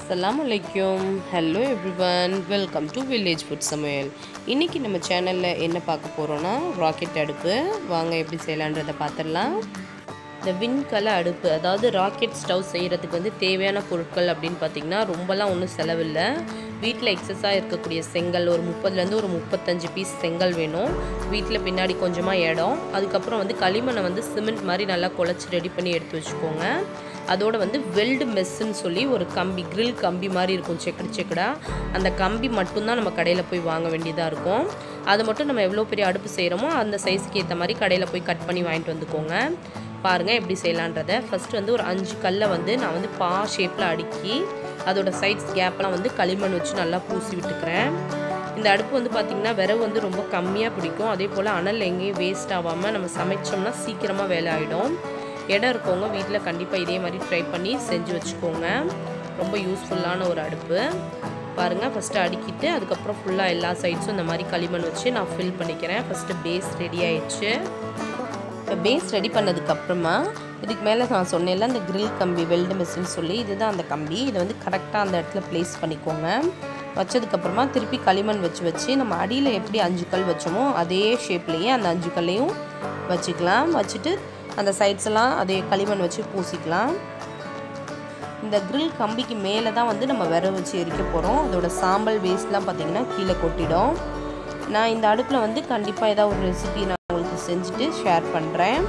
அஸ்ஸலாமு அலைக்கும் hello everyone welcome to village food சமையல் இன்றைக்கி நம்ம சேனலில் என்ன பார்க்க போகிறோன்னா ராக்கெட் அடுப்பு வாங்க எப்படி செய்யலான்றதை பார்த்துடலாம் இந்த விண்கல அடுப்பு அதாவது ராக்கெட் ஸ்டவ் செய்கிறதுக்கு வந்து தேவையான பொருட்கள் அப்படின்னு பார்த்திங்கன்னா ரொம்பலாம் ஒன்றும் செலவில்லை வீட்டில் எக்ஸஸாக இருக்கக்கூடிய செங்கல் ஒரு முப்பதுலேருந்து ஒரு முப்பத்தஞ்சு பீஸ் செங்கல் வேணும் வீட்டில் பின்னாடி கொஞ்சமாக இடம் அதுக்கப்புறம் வந்து களிமண்ணை வந்து சிமெண்ட் மாதிரி நல்லா குழச்சி ரெடி பண்ணி எடுத்து வச்சுக்கோங்க அதோட வந்து வெல்டு மெஸ்ஸுன்னு சொல்லி ஒரு கம்பி grill கம்பி மாதிரி இருக்கும் செக்கடு செக்கடா அந்த கம்பி மட்டும்தான் நம்ம கடையில் போய் வாங்க வேண்டியதாக இருக்கும் அது மட்டும் நம்ம எவ்வளோ பெரிய அடுப்பு செய்கிறோமோ அந்த சைஸுக்கு ஏற்ற மாதிரி கடையில் போய் கட் பண்ணி வாங்கிட்டு வந்துக்கோங்க பாருங்கள் எப்படி செய்யலான்றதை ஃபஸ்ட்டு வந்து ஒரு அஞ்சு கல்லை வந்து நான் வந்து பா ஷேப்பில் அடுக்கி அதோட சைட்ஸ் கேப்லாம் வந்து களிமண் வச்சு நல்லா பூசி விட்டுக்கிறேன் இந்த அடுப்பு வந்து பார்த்திங்கன்னா விறகு வந்து ரொம்ப கம்மியாக பிடிக்கும் அதே போல் அனல் எங்கேயும் வேஸ்ட் ஆகாமல் நம்ம சமைச்சோம்னா சீக்கிரமாக வேலை ஆகிடும் இடம் இருக்கவங்க வீட்டில் கண்டிப்பாக இதே மாதிரி ட்ரை பண்ணி செஞ்சு வச்சுக்கோங்க ரொம்ப யூஸ்ஃபுல்லான ஒரு அடுப்பு பாருங்கள் ஃபஸ்ட்டு அடுக்கிட்டு அதுக்கப்புறம் ஃபுல்லாக எல்லா சைட்ஸும் இந்த மாதிரி களிமண் வச்சு நான் ஃபில் பண்ணிக்கிறேன் ஃபஸ்ட்டு பேஸ் ரெடி ஆயிடுச்சு இப்போ பேஸ் ரெடி பண்ணதுக்கப்புறமா இதுக்கு மேலே நான் சொன்னேன்ல அந்த grill கம்பி வெல்டு மிஷின் சொல்லி இதுதான் அந்த கம்பி இதை வந்து கரெக்டாக அந்த இடத்துல ப்ளேஸ் பண்ணிக்கோங்க வச்சதுக்கப்புறமா திருப்பி களிமண் வச்சு வச்சு நம்ம அடியில் எப்படி அஞ்சு கல் வச்சோமோ அதே ஷேப்லேயே அந்த அஞ்சு கல்லையும் வச்சுக்கலாம் வச்சுட்டு அந்த சைட்ஸ் எல்லாம் அதே களிமண் வச்சு பூசிக்கலாம் இந்த grill கம்பிக்கு மேலே தான் வந்து நம்ம விரவு வச்சு எரிக்க போகிறோம் அதோட சாம்பல் வேஸ்ட்லாம் பார்த்திங்கன்னா கீழே கொட்டிடும் நான் இந்த அடுப்பில் வந்து கண்டிப்பாக ஏதாவது ஒரு ரெசிபி நான் உங்களுக்கு செஞ்சுட்டு ஷேர் பண்ணுறேன்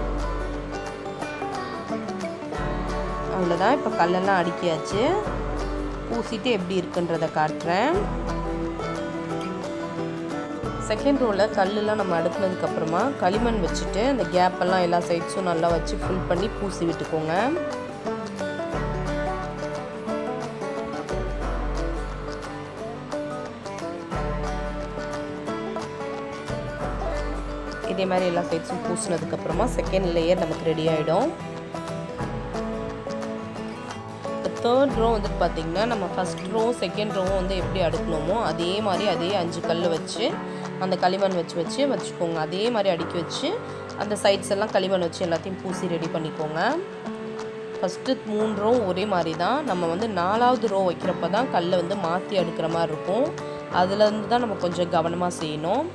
அவ்வளோதான் இப்போ கல்லெல்லாம் அடுக்கியாச்சு பூசிட்டு எப்படி இருக்குன்றதை காட்டுறேன் செகண்ட் ரோவில் கல்லெல்லாம் நம்ம அடுக்குனதுக்கப்புறமா களிமண் வச்சுட்டு அந்த கேப்பெல்லாம் எல்லா சைட்ஸும் நல்லா வச்சு ஃபில் பண்ணி பூசி விட்டுக்கோங்க இதே மாதிரி எல்லா சைட்ஸும் பூசினதுக்கப்புறமா செகண்ட் லேயர் நமக்கு ரெடி ஆகிடும் இப்போ தேர்ட் ரோ வந்துட்டு பார்த்திங்கன்னா நம்ம ஃபஸ்ட் ரோ செகண்ட் ரோவும் வந்து எப்படி அடுக்கணுமோ அதே மாதிரி அதே அஞ்சு கல் வச்சு அந்த களிமண் வச்சு வச்சு வச்சுக்கோங்க அதே மாதிரி அடுக்கி வச்சு அந்த சைட்ஸ் எல்லாம் களிமண் வச்சு எல்லாத்தையும் பூசி ரெடி பண்ணிக்கோங்க ஃபஸ்ட்டு மூணு ரோ ஒரே மாதிரி தான் நம்ம வந்து நாலாவது ரோ வைக்கிறப்ப தான் கல்லை வந்து மாற்றி அடுக்கிற மாதிரி இருக்கும் அதுலேருந்து தான் நம்ம கொஞ்சம் கவனமாக செய்யணும்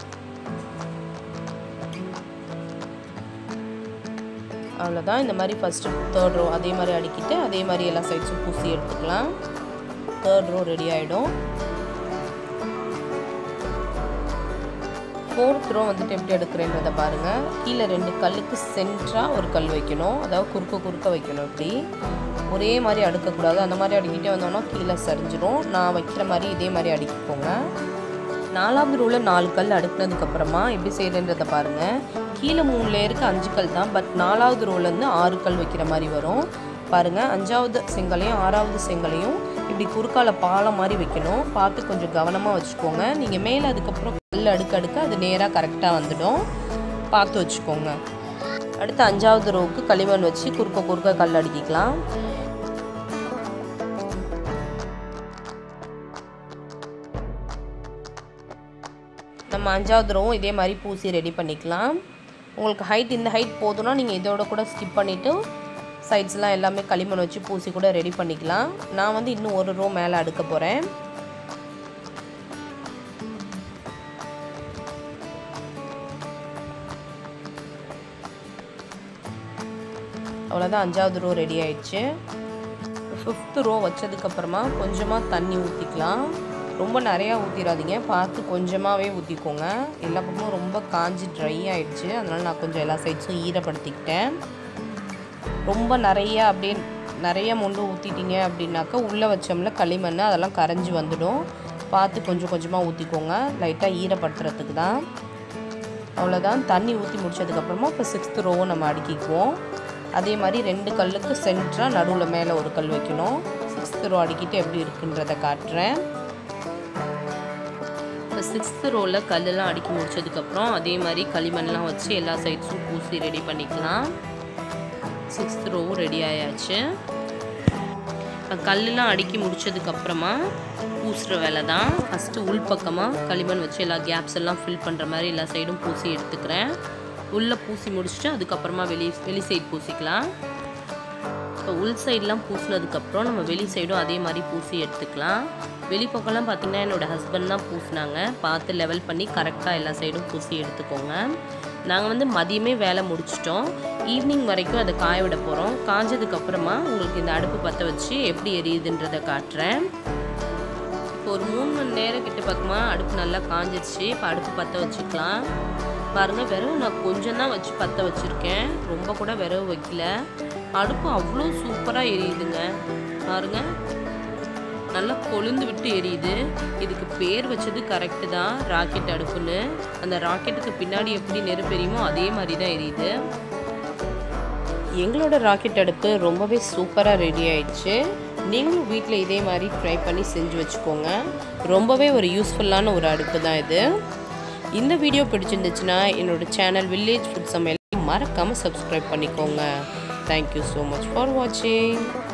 அவ்வளோதான் இந்த மாதிரி ஃபஸ்ட்டு தேர்ட் ரோ அதே மாதிரி அடுக்கிட்டு அதே மாதிரி எல்லா சைட்ஸும் பூசி எடுத்துக்கலாம் தேர்ட் ரோ ரெடி ஆகிடும் ஃபோர்த் ரோ வந்துட்டு எப்படி எடுக்கிறேன்றதை பாருங்கள் கீழே ரெண்டு கல்லுக்கு சென்டராக ஒரு கல் வைக்கணும் அதாவது குறுக்க குறுக்க வைக்கணும் இப்படி ஒரே மாதிரி அடுக்கக்கூடாது அந்த மாதிரி அடுக்கிட்டே வந்தோம்னா கீழே சரிஞ்சிரும் நான் வைக்கிற மாதிரி இதே மாதிரி அடுக்கிக்கோங்க நாலாவது ரோவில் நாலு கல் அடுக்கினதுக்கப்புறமா எப்படி செய்கிறேன்றதை பாருங்கள் கீழே மூணு லேயருக்கு அஞ்சு கல் தான் பட் நாலாவது ரோலேருந்து ஆறு கல் வைக்கிற மாதிரி வரும் பாருங்கள் அஞ்சாவது செங்கலையும் ஆறாவது செங்கலையும் இப்படி குறுக்கால பாலம் மாதிரி வைக்கணும் பார்த்து கொஞ்சம் கவனமாக வச்சுக்கோங்க நீங்கள் மேலே அதுக்கப்புறம் கல் அடுக்க அடுக்க அது நேராக கரெக்டாக வந்துடும் பார்த்து வச்சுக்கோங்க அடுத்து அஞ்சாவது ரோவுக்கு களிமண் வச்சு குறுக்க குறுக்க கல் அடுக்கிக்கலாம் நம்ம அஞ்சாவது ரோவும் இதே மாதிரி பூசி ரெடி பண்ணிக்கலாம் உங்களுக்கு ஹைட் இந்த ஹைட் போதும்னா நீங்கள் இதோட கூட ஸ்கிப் பண்ணிவிட்டு சைட்ஸ்லாம் எல்லாமே களிமண் வச்சு பூசி கூட ரெடி பண்ணிக்கலாம் நான் வந்து இன்னும் ஒரு ரோ மேலே அடுக்க போகிறேன் அவ்வளோதான் அஞ்சாவது ரோ ரெடி ஆயிடுச்சு ஃபிஃப்த்து ரோ வச்சதுக்கப்புறமா கொஞ்சமாக தண்ணி ஊற்றிக்கலாம் ரொம்ப நிறையா ஊற்றிடாதீங்க பார்த்து கொஞ்சமாகவே ஊற்றிக்கோங்க எல்லா பக்கமும் ரொம்ப காஞ்சி ட்ரை ஆகிடுச்சு அதனால் நான் கொஞ்சம் எல்லா சைட்ஸும் ஈரப்படுத்திக்கிட்டேன் ரொம்ப நிறையா அப்படியே நிறைய மொண்டு ஊற்றிட்டீங்க அப்படின்னாக்கா உள்ளே வச்சோம்ல களிமண் அதெல்லாம் கரைஞ்சி வந்துடும் பார்த்து கொஞ்சம் கொஞ்சமாக ஊற்றிக்கோங்க லைட்டாக ஈரப்படுத்துறதுக்கு தான் அவ்வளோதான் தண்ணி ஊற்றி முடிச்சதுக்கப்புறமா இப்போ சிக்ஸ்த்து ரோவும் நம்ம அடுக்கிக்குவோம் அதே மாதிரி ரெண்டு கல்லுக்கு சென்டராக நடுவில் மேலே ஒரு கல் வைக்கணும் சிக்ஸ்த்து ரோ அடிக்கிட்டு எப்படி இருக்குன்றதை காட்டுறேன் இப்போ சிக்ஸ்த்து ரோவில் கல்லெல்லாம் அடுக்கி முடிச்சதுக்கப்புறம் அதே மாதிரி களிமண்லாம் வச்சு எல்லா சைட்ஸும் பூசி ரெடி பண்ணிக்கலாம் சிக்ஸ்த் ரோவும் ரெடி ஆயாச்சு இப்போ கல்லெலாம் அடுக்கி முடிச்சதுக்கப்புறமா பூசுகிற வேலை தான் ஃபஸ்ட்டு உள்பக்கமாக களிமண் வச்சு எல்லா கேப்ஸ் எல்லாம் ஃபில் பண்ணுற மாதிரி எல்லா சைடும் பூசி எடுத்துக்கிறேன் உள்ளே பூசி முடிச்சுட்டு அதுக்கப்புறமா வெளி வெளி சைடு பூசிக்கலாம் இப்போ உள் சைட்லாம் பூசினதுக்கப்புறம் நம்ம வெளி சைடும் அதே மாதிரி பூசி எடுத்துக்கலாம் வெளிப்பக்கம்லாம் பார்த்திங்கன்னா என்னோடய ஹஸ்பண்ட் தான் பூசினாங்க பார்த்து லெவல் பண்ணி கரெக்டாக எல்லா சைடும் பூசி எடுத்துக்கோங்க நாங்கள் வந்து மதியமே வேலை முடிச்சிட்டோம் ஈவினிங் வரைக்கும் அதை காய விட போகிறோம் காஞ்சதுக்கப்புறமா உங்களுக்கு இந்த அடுப்பு பற்ற வச்சு எப்படி எரியுதுன்றதை காட்டுறேன் இப்போ ஒரு மூணு மணி நேரம் கிட்ட பக்கமாக அடுப்பு நல்லா காஞ்சிருச்சு இப்போ அடுப்பு பற்ற வச்சுக்கலாம் பாருங்கள் விரவு நான் கொஞ்சம் தான் வச்சு பற்ற வச்சுருக்கேன் ரொம்ப கூட விரவு வைக்கல அடுப்பு அவ்வளோ சூப்பராக எரியுதுங்க பாருங்கள் நல்லா கொழுந்து விட்டு எரியுது இதுக்கு பேர் வச்சது கரெக்டு தான் ராக்கெட் அடுப்புன்னு அந்த ராக்கெட்டுக்கு பின்னாடி எப்படி நெருப்பு எரியுமோ அதே மாதிரி தான் எரியுது எங்களோட ராக்கெட் அடுப்பு ரொம்பவே சூப்பராக ரெடி ஆயிடுச்சு நீங்களும் வீட்டில் இதே மாதிரி ட்ரை பண்ணி செஞ்சு வச்சுக்கோங்க ரொம்பவே ஒரு யூஸ்ஃபுல்லான ஒரு அடுப்பு தான் இது இந்த வீடியோ பிடிச்சிருந்துச்சுன்னா என்னோட சேனல் வில்லேஜ் ஃபுட் சமையல் மறக்காமல் சப்ஸ்கிரைப் பண்ணிக்கோங்க தேங்க்யூ ஸோ மச் ஃபார் வாட்சிங்